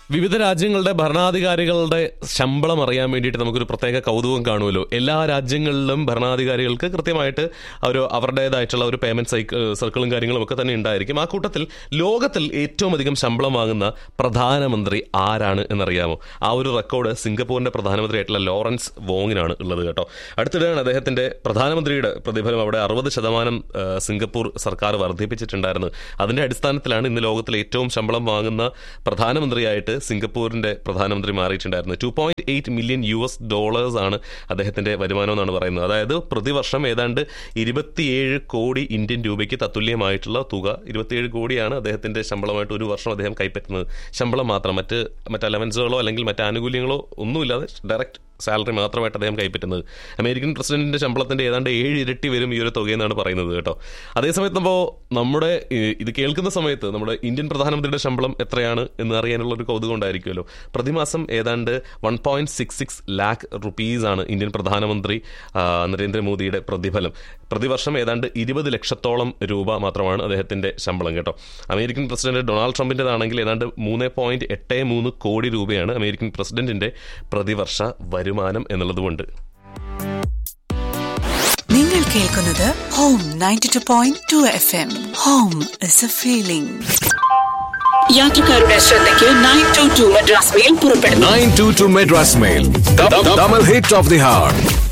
വിവിധ രാജ്യങ്ങളുടെ ഭരണാധികാരികളുടെ ശമ്പളം അറിയാൻ വേണ്ടിയിട്ട് നമുക്കൊരു പ്രത്യേക കൗതുകം കാണുമല്ലോ എല്ലാ രാജ്യങ്ങളിലും ഭരണാധികാരികൾക്ക് കൃത്യമായിട്ട് ഒരു അവരുടേതായിട്ടുള്ള ഒരു പേയ്മെന്റ് സൈക്കിൾ സർക്കിളും കാര്യങ്ങളും ഒക്കെ തന്നെ ഉണ്ടായിരിക്കും ആ കൂട്ടത്തിൽ ലോകത്തിൽ ഏറ്റവും അധികം ശമ്പളം വാങ്ങുന്ന പ്രധാനമന്ത്രി ആരാണ് എന്നറിയാമോ ആ ഒരു റെക്കോർഡ് സിംഗപ്പൂരിന്റെ പ്രധാനമന്ത്രിയായിട്ടുള്ള ലോറൻസ് വോങ്ങിനാണ് ഉള്ളത് കേട്ടോ അടുത്തിടെയാണ് അദ്ദേഹത്തിന്റെ പ്രധാനമന്ത്രിയുടെ പ്രതിഫലം അവിടെ അറുപത് ശതമാനം ആ, സിംഗപ്പൂർ സർക്കാർ വർദ്ധിപ്പിച്ചിട്ടുണ്ടായിരുന്നത് അതിന്റെ അടിസ്ഥാനത്തിലാണ് ഇന്ന് ലോകത്തിലെ ഏറ്റവും ശമ്പളം വാങ്ങുന്ന പ്രധാനമന്ത്രിയായിട്ട് സിംഗപ്പൂരിന്റെ പ്രധാനമന്ത്രി മാറിയിട്ടുണ്ടായിരുന്നത് two point eight million U S dollars ആണ് അദ്ദേഹത്തിന്റെ വരുമാനം എന്നാണ് പറയുന്നത് അതായത് പ്രതിവർഷം ഏതാണ്ട് ഇരുപത്തിയേഴ് കോടി ഇന്ത്യൻ രൂപയ്ക്ക് തത്തുല്യമായിട്ടുള്ള തുക ഇരുപത്തിയേഴ് കോടിയാണ് അദ്ദേഹത്തിന്റെ ശമ്പളമായിട്ട് ഒരു വർഷം അദ്ദേഹം കൈപ്പറ്റുന്നത് ശമ്പളം മാത്രം മറ്റ് മറ്റ് അലവൻസുകളോ അല്ലെങ്കിൽ മറ്റ് ആനുകൂല്യങ്ങളോ ഒന്നുമില്ലാതെ ഡയറക്റ്റ് സാലറി മാത്രമായിട്ട് അദ്ദേഹം കൈപ്പറ്റുന്നത് അമേരിക്കൻ പ്രസിഡന്റിന്റെ ശമ്പളത്തിന്റെ ഏതാണ്ട് ഏഴ് ഇരട്ടി വരും ഈ ഒരു തുകയെന്നാണ് പറയുന്നത് കേട്ടോ അതേസമയത്ത് അപ്പോൾ നമ്മുടെ ഈ, ഇത് കേൾക്കുന്ന സമയത്ത് നമ്മുടെ ഇന്ത്യൻ പ്രധാനമന്ത്രിയുടെ ശമ്പളം എത്രയാണ് എന്ന് അറിയാനുള്ള ഒരു കൗതുകം ഉണ്ടായിരിക്കുമല്ലോ പ്രതിമാസം ഏതാണ്ട് one point six six lakh rupees ആണ് ഇന്ത്യൻ പ്രധാനമന്ത്രി ആ, നരേന്ദ്രമോദിയുടെ പ്രതിഫലം പ്രതിവർഷം ഏതാണ്ട് ഇരുപത് ലക്ഷത്തോളം രൂപ മാത്രമാണ് അദ്ദേഹത്തിന്റെ ശമ്പളം കേട്ടോ അമേരിക്കൻ പ്രസിഡന്റ് ഡൊണാൾഡ് ട്രംപിൻ്റെതാണെങ്കിൽ ഏതാണ്ട് മൂന്ന് പോയിന്റ് എട്ട് മൂന്ന് കോടി രൂപയാണ് അമേരിക്കൻ പ്രസിഡന്റിന്റെ പ്രതിവർഷ വരുമാനം എന്നുള്ളതുകൊണ്ട് നിങ്ങൾ കേൾക്കുന്നത് home ninety two point two F M home is a feeling യാത്രക്കാരുടെ ശ്രദ്ധയ്ക്ക് nine two two Madras mail പുറപ്പെടുന്നു 922 Madras Mail. The, the, double hit of the heart.